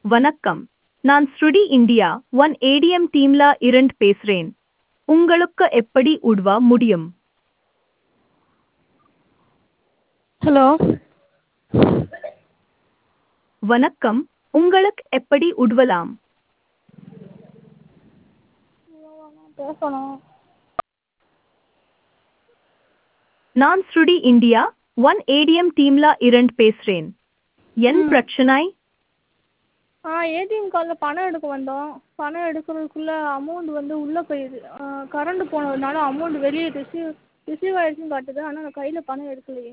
வணக்கம் நான் ஸ்ருடி இந்தியா ஒன் ஏடிஎம் டீம்ல இருந்து பேசுறேன் உங்களுக்கு எப்படி உதவ முடியும் ஹலோ வணக்கம் உங்களுக்கு எப்படி உதவலாம் பேசணும் நான் ஸ்ருடி இந்தியா ஒன் ஏடிஎம் டீம்ல இருந்து பேசுறேன் என் பிரச்சனை ஆ ஏடிஎம் கார்டில் பணம் எடுக்க வந்தோம் பணம் எடுக்கிறதுக்குள்ள அமௌண்ட் வந்து உள்ளே போயிடுது கரண்ட் போனதுனால அமௌண்ட் வெளியே ரிசீவ் ரிசீவ் ஆயிடுச்சுன்னு காட்டுது ஆனால் நான் கையில் பணம் எடுக்கலையே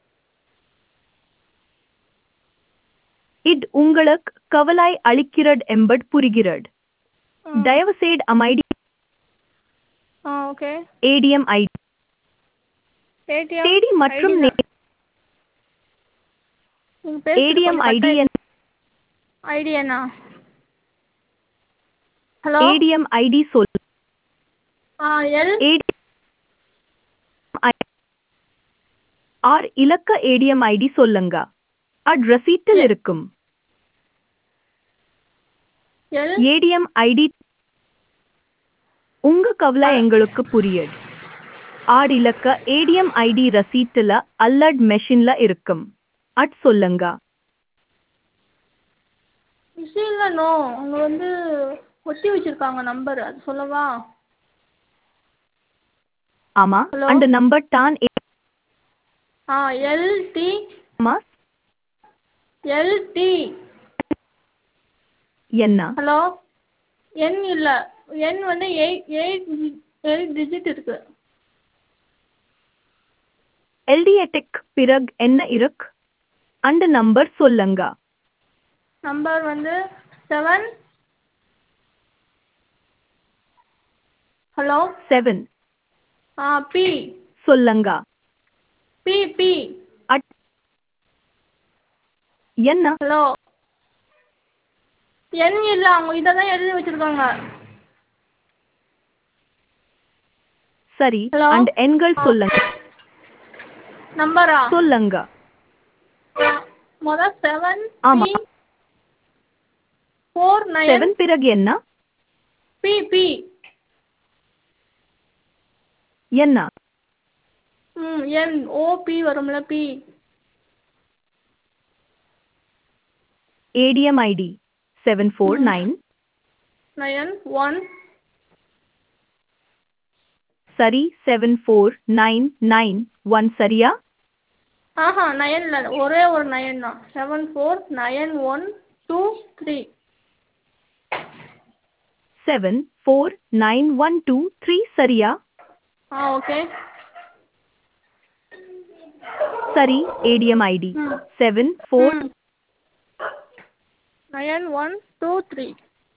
இது உங்களுக்கு கவலை அளிக்கிறது என்பது புரிகிறது தயவுசெய்து அமைதி ஆ ஓகே ஏடிஎம் ஐடி ஏடிஎம் தேதி மற்றும் ஏடிஎம் ஐடி ஐடி என்ன ஹலோ ஏடிஎம் ஐடி சொல் ஆ எல் ADM ஆர் இலக்க ஏடிஎம் ஐடி சொல்லுங்க அது ரசீட்டில் இருக்கும் எல் ஏடிஎம் ஐடி உங்க கவலை எங்களுக்கு புரியுது ஆறு இலக்க ஏடிஎம் ஐடி ரசீட்டுல அல்லட் மெஷின்ல இருக்கும் அட் சொல்லுங்க மிஷினில் நோ அவங்க வந்து ஒட்டி வச்சிருக்காங்க நம்பர் அது சொல்லவா ஆமா Hello? அந்த நம்பர் தான் ஏ- ஆ எல்டி ஆமா எல்டி என்ன ஹலோ என் இல்லை என் வந்து எயிட் எயிட் எயிட் டிஜிட் இருக்கு எல்டிஎட்டிக் பிறகு என்ன இருக்கு அந்த நம்பர் சொல்லுங்க நம்பர் வந்து செவன் ஹலோ செவன் ஆ பி சொல்லுங்க பி பி அட் என்ன ஹலோ என் இல்லை அவங்க இதை தான் எழுதி வச்சிருக்காங்க சரி Hello? அந்த எண்கள் சொல்லுங்க நம்பரா சொல்லுங்க மொதல் செவன் ஆமா. பி ஃபோர் நைன் செவன் பிறகு என்ன பி பி என்ன ம் என் ஓபி வரும்ல P ATM ID seven four nine nine one சரி seven four nine nine one சரியா ஆஹா நயன் இல்லை ஒரே ஒரு நயன் தான் seven four nine one two three seven four nine one two three சரியா ஆ ஓகே சரி ஏடிஎம் ஐடி ம் செவன் ஃபோர் ம் நயன் ஒன் டூ த்ரீ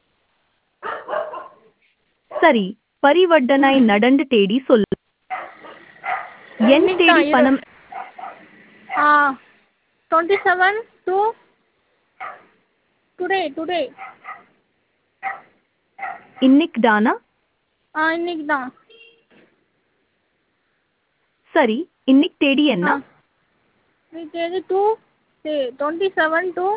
சரி பரிவர்த்தனை நடந்து தேடி சொல்லு என் இன்னைக்கு தேடி தான் இரு. பணம் ஆ twenty seven two today today இன்னைக்கு தானா ஆ இன்னைக்கு தான் சரி இன்னைக்கு தேடி என்ன ஆ இன்னைக்கு தேதி two twenty seven two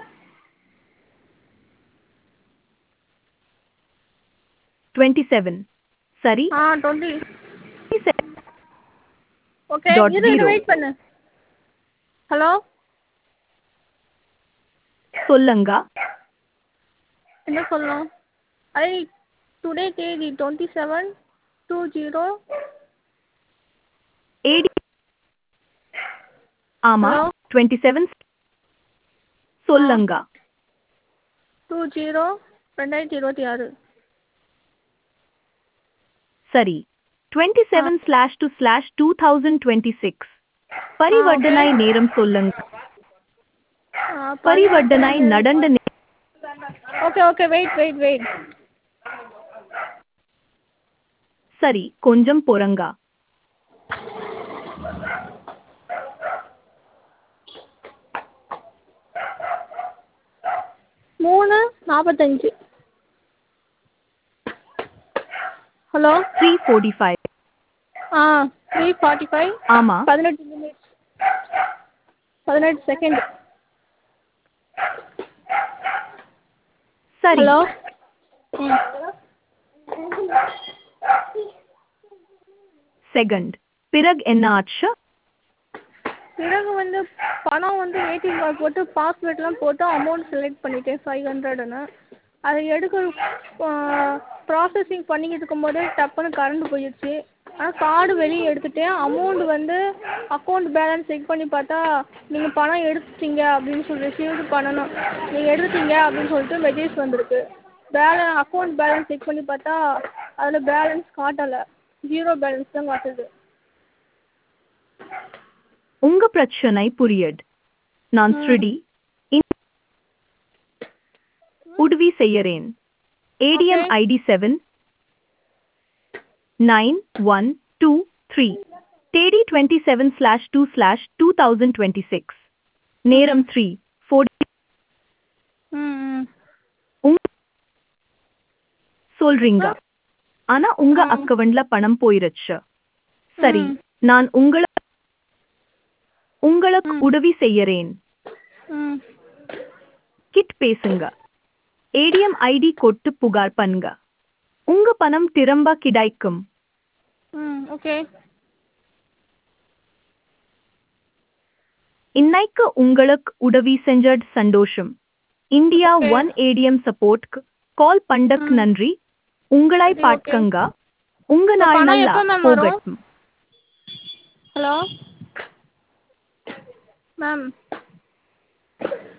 twenty seven சரி ஆ டுவெண்ட்டி 27 ஓகே Dot இரு இரு zero. வெயிட் பண்ணு ஹலோ சொல்லுங்க என்ன சொல்லணும் ஐ டுடே தேதி டுவெண்ட்டி செவன் டூ ஜீரோ ஏடி ஆமா Hello? டுவெண்ட்டி செவன் சொல்லுங்க டூ ஜீரோ ரெண்டாயிரத்தி இருபத்தி ஆறு சரி twenty seven slash two slash two thousand twenty six பரிவர்த்தனை நேரம் சொல்லுங்க பரிவர்த்தனை நடந்த நே- okay okay wait wait wait சரி கொஞ்சம் பொறுங்க மூணு நாற்பத்தஞ்சு ஹலோ த்ரீ ஃபோர்ட்டி ஃபைவ் ஆ த்ரீ ஃபார்ட்டி ஃபைவ் ஆமா பதினெட்டு மினிட்ஸ் பதினெட்டு செகண்ட் சரி ஹலோ ம் செகண்ட் பிறகு என்ன ஆச்சு பிறகு வந்து பணம் வந்து ஏடிஎம் கார்டு போட்டு பாஸ்வேர்ட்லாம் போட்டு அமௌண்ட் செலக்ட் பண்ணிட்டேன் ஃபைவ் ஹண்ட்ரடுன்னு அதை எடுக்க ப்ராசஸிங் பண்ணிக்கிட்டு இருக்கும்போதே டப்புன்னு கரண்ட் போயிடுச்சு ஆனால் கார்டு வெளியே எடுத்துட்டேன் அமௌண்ட் வந்து அக்கௌண்ட் பேலன்ஸ் செக் பண்ணி பார்த்தா நீங்கள் பணம் எடுத்துட்டீங்க அப்படின்னு சொல்லி ரிசீவ்டு பண்ணணும் நீங்கள் எடுத்துட்டீங்க அப்படின்னு சொல்லிட்டு மெசேஜ் வந்திருக்கு பேலன் அக்கௌண்ட் பேலன்ஸ் செக் பண்ணி பார்த்தா அதில் பேலன்ஸ் காட்டலை ஜீரோ பேலன்ஸ் தான் காட்டுது உங்க பிரச்சனை புரியுது நான் ஸ்ருதி இந்த உதவி செய்யறேன் ATM Okay. ID seven nine one two three தேதி twenty seven slash two slash two thousand twenty six நேரம் த்ரீ ஃபோர் ம் ம் உங்க சொல்றீங்க ஆனா உங்க ஆ. அக்கவுண்ட்ல பணம் போயிருச்சு சரி ம். நான் உங்கள உங்களுக்கு ம். உதவி செய்யறேன் ம் கிட் பேசுங்க ஏடிஎம் ஐடி கொட்டு புகார் பண்ணுங்க உங்க பணம் திரும்ப கிடைக்கும் ம் ஓகே இன்னைக்கு உங்களுக்கு உதவி செஞ்சது சந்தோஷம் இந்தியா Okay. ஒன் ஏடிஎம் சப்போர்ட்க்கு கால் பண்டக் ம். நன்றி உங்களை சரி, okay. பார்க்கங்க உங்க இப்ப நாள் பணம் நல்லா எப்ப ma'am வரும்? போகட்டும் ஹலோ மேம்